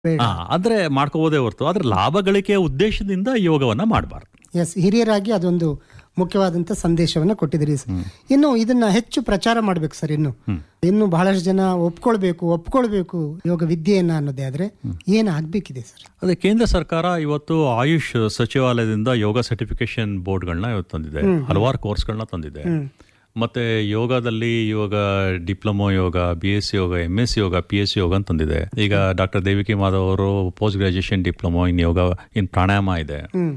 ಬೇಡ ಹಾ, ಆದ್ರೆ ಮಾಡ್ಕೋಬೋದೇ ಹೊರತು ಆದ್ರೆ ಲಾಭ ಗಳಿಕೆಯ ಉದ್ದೇಶದಿಂದ ಯೋಗವನ್ನ ಮಾಡಬಾರ್ದು ಎಸ್ ಹಿರಿಯರಾಗಿ ಅದೊಂದು ಮುಖ್ಯವಾದಂತ ಸಂದೇಶವನ್ನ ಕೊಟ್ಟಿದ್ದೀರಿ ಸರ್ ಇನ್ನು ಇದನ್ನ ಹೆಚ್ಚು ಪ್ರಚಾರ ಮಾಡ್ಬೇಕು ಸರ್ ಇನ್ನು ಇನ್ನು ಬಹಳಷ್ಟು ಜನ ಒಪ್ಕೊಳ್ಬೇಕು ಒಪ್ಕೊಳ್ಬೇಕು ಯೋಗ ವಿದ್ಯೆಯನ್ನ ಅನ್ನೋದೇ ಆದ್ರೆ ಏನ್ ಆಗ್ಬೇಕಿದೆ ಸರ್ ಅದೇ ಕೇಂದ್ರ ಸರ್ಕಾರ ಇವತ್ತು ಆಯುಷ್ ಸಚಿವಾಲಯದಿಂದ ಯೋಗ ಸರ್ಟಿಫಿಕೇಶನ್ ಬೋರ್ಡ್ಗಳನ್ನ ಇವತ್ತು ತಂದಿದೆ ಹಲವಾರು ಕೋರ್ಸ್ಗಳನ್ನ ತಂದಿದೆ ಮತ್ತೆ ಯೋಗದಲ್ಲಿ ಇವಾಗ diploma yoga B S C yoga M S C yoga P S C yoga ಅಂತ ತಂದಿದೆ ಈಗ ಡಾಕ್ಟರ್ ದೇವಿಕಿ ಮಾಧವ್ ಅವರು post graduation diploma in yoga in pranayama ಇದೆ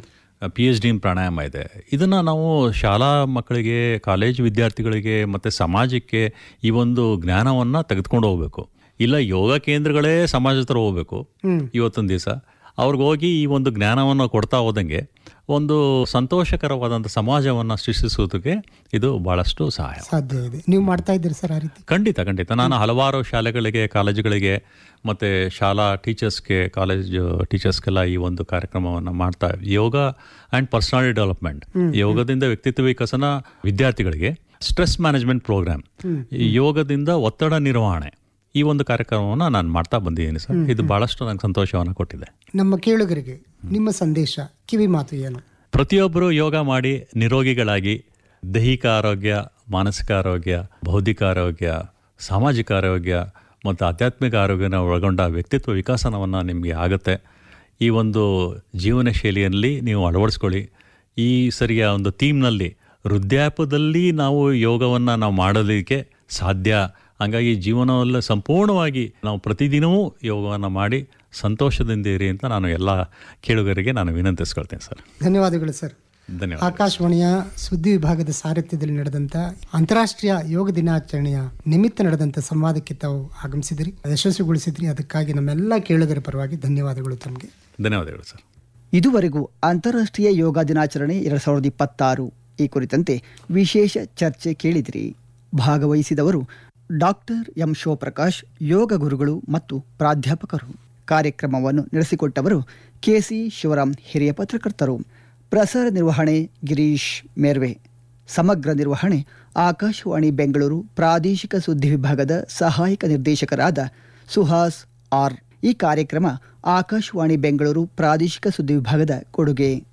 P H D in pranayama ಇದೆ ಇದನ್ನ ನಾವು ಶಾಲಾ ಮಕ್ಕಳಿಗೆ ಕಾಲೇಜ್ ವಿದ್ಯಾರ್ಥಿಗಳಿಗೆ ಮತ್ತೆ ಸಮಾಜಕ್ಕೆ ಈ ಒಂದು ಜ್ಞಾನವನ್ನ ತೆಗೆದುಕೊಂಡು ಹೋಗ್ಬೇಕು ಇಲ್ಲ ಯೋಗ ಕೇಂದ್ರಗಳೇ ಸಮಾಜ ಹತ್ರ ಹೋಗ್ಬೇಕು ಇವತ್ತೊಂದು ದಿವಸ ಅವ್ರಿಗೆ ಹೋಗಿ ಈ ಒಂದು ಜ್ಞಾನವನ್ನು ಕೊಡ್ತಾ ಹೋದಂಗೆ ಒಂದು ಸಂತೋಷಕರವಾದಂಥ ಸಮಾಜವನ್ನು ಸೃಷ್ಟಿಸುವುದಕ್ಕೆ ಇದು ಬಹಳಷ್ಟು ಸಹಾಯ ಸಾಧ್ಯ ಇದೆ ನೀವು ಮಾಡ್ತಾ ಇದ್ದೀರಿ ಸರ್ ಆ ರೀತಿ ಖಂಡಿತ ಖಂಡಿತ ನಾನು ಹಲವಾರು ಶಾಲೆಗಳಿಗೆ ಕಾಲೇಜುಗಳಿಗೆ ಮತ್ತು ಶಾಲಾ ಟೀಚರ್ಸ್ಗೆ ಕಾಲೇಜ್ ಟೀಚರ್ಸ್ಗೆಲ್ಲ ಈ ಒಂದು ಕಾರ್ಯಕ್ರಮವನ್ನು ಮಾಡ್ತಾ ಯೋಗ ಆ್ಯಂಡ್ ಪರ್ಸನಾಲಿಟಿ ಡೆವಲಪ್ಮೆಂಟ್ ಯೋಗದಿಂದ ವ್ಯಕ್ತಿತ್ವ ವಿಕಸನ ವಿದ್ಯಾರ್ಥಿಗಳಿಗೆ ಸ್ಟ್ರೆಸ್ ಮ್ಯಾನೇಜ್ಮೆಂಟ್ ಪ್ರೋಗ್ರಾಮ್ ಯೋಗದಿಂದ ಒತ್ತಡ ನಿರ್ವಹಣೆ ಈ ಒಂದು ಕಾರ್ಯಕ್ರಮವನ್ನು ನಾನು ಮಾಡ್ತಾ ಬಂದಿದ್ದೀನಿ ಸರ್ ಇದು ಬಹಳಷ್ಟು ನಂಗೆ ಸಂತೋಷವನ್ನು ಕೊಟ್ಟಿದೆ ನಮ್ಮ ಕೇಳುಗರಿಗೆ ನಿಮ್ಮ ಸಂದೇಶ ಕಿವಿ ಮಾತು ಏನು ಪ್ರತಿಯೊಬ್ಬರು ಯೋಗ ಮಾಡಿ ನಿರೋಗಿಗಳಾಗಿ ದೈಹಿಕ ಆರೋಗ್ಯ ಮಾನಸಿಕ ಆರೋಗ್ಯ ಬೌದ್ಧಿಕ ಆರೋಗ್ಯ ಸಾಮಾಜಿಕ ಆರೋಗ್ಯ ಮತ್ತು ಆಧ್ಯಾತ್ಮಿಕ ಆರೋಗ್ಯನ ಒಳಗೊಂಡ ವ್ಯಕ್ತಿತ್ವ ವಿಕಾಸನವನ್ನು ನಿಮಗೆ ಆಗುತ್ತೆ ಈ ಒಂದು ಜೀವನ ಶೈಲಿಯಲ್ಲಿ ನೀವು ಅಳವಡಿಸ್ಕೊಳ್ಳಿ ಈ ಸರಿಯ ಒಂದು ಥೀಮ್ನಲ್ಲಿ ವೃದ್ಧಾಪ್ಯದಲ್ಲಿ ನಾವು ಯೋಗವನ್ನು ನಾವು ಮಾಡೋದಕ್ಕೆ ಸಾಧ್ಯ ಹಂಗಾಗಿ ಜೀವನವಲ್ಲ ಸಂಪೂರ್ಣವಾಗಿ ನಾವು ಪ್ರತಿದಿನವೂ ಯೋಗವನ್ನು ಮಾಡಿ ಸಂತೋಷದಿಂದ ಇರಿ ಅಂತ ನಾನು ಎಲ್ಲ ಕೇಳುಗರಿಗೆ ನಾನು ವಿನಂತಿಸ್ಕೊಳ್ತೇನೆ ಸರ್ ಧನ್ಯವಾದಗಳು ಸರ್ ಧನ್ಯವಾದ ಆಕಾಶವಾಣಿಯ ಸುದ್ದಿ ವಿಭಾಗದ ಸಾರಥ್ಯದಲ್ಲಿ ನಡೆದಂತ ಅಂತಾರಾಷ್ಟ್ರೀಯ ಯೋಗ ದಿನಾಚರಣೆಯ ನಿಮಿತ್ತ ನಡೆದಂತ ಸಂವಾದಕ್ಕೆ ತಾವು ಆಗಮಿಸಿದ್ರಿ ಯಶಸ್ವಿಗೊಳಿಸಿದ್ರಿ ಅದಕ್ಕಾಗಿ ನಮ್ಮೆಲ್ಲ ಕೇಳುಗರ ಪರವಾಗಿ ಧನ್ಯವಾದಗಳು ತಮಗೆ ಧನ್ಯವಾದಗಳು ಸರ್ ಇದುವರೆಗೂ ಅಂತಾರಾಷ್ಟ್ರೀಯ ಯೋಗ ದಿನಾಚರಣೆ ಎರಡ್ ಸಾವಿರದ ಇಪ್ಪತ್ತಾರು ಈ ಕುರಿತಂತೆ ವಿಶೇಷ ಚರ್ಚೆ ಕೇಳಿದಿರಿ ಭಾಗವಹಿಸಿದವರು ಡಾಕ್ಟರ್ ಎಂ ಶಿವಪ್ರಕಾಶ್ ಯೋಗ ಗುರುಗಳು ಮತ್ತು ಪ್ರಾಧ್ಯಾಪಕರು ಕಾರ್ಯಕ್ರಮವನ್ನು ನಡೆಸಿಕೊಟ್ಟವರು ಕೆಸಿ ಶಿವರಾಮ್ ಹಿರಿಯ ಪತ್ರಕರ್ತರು ಪ್ರಸಾರ ನಿರ್ವಹಣೆ ಗಿರೀಶ್ ಮೇರ್ವೆ ಸಮಗ್ರ ನಿರ್ವಹಣೆ ಆಕಾಶವಾಣಿ ಬೆಂಗಳೂರು ಪ್ರಾದೇಶಿಕ ಸುದ್ದಿ ವಿಭಾಗದ ಸಹಾಯಕ ನಿರ್ದೇಶಕರಾದ ಸುಹಾಸ್ ಆರ್ ಈ ಕಾರ್ಯಕ್ರಮ ಆಕಾಶವಾಣಿ ಬೆಂಗಳೂರು ಪ್ರಾದೇಶಿಕ ಸುದ್ದಿ ವಿಭಾಗದ ಕೊಡುಗೆ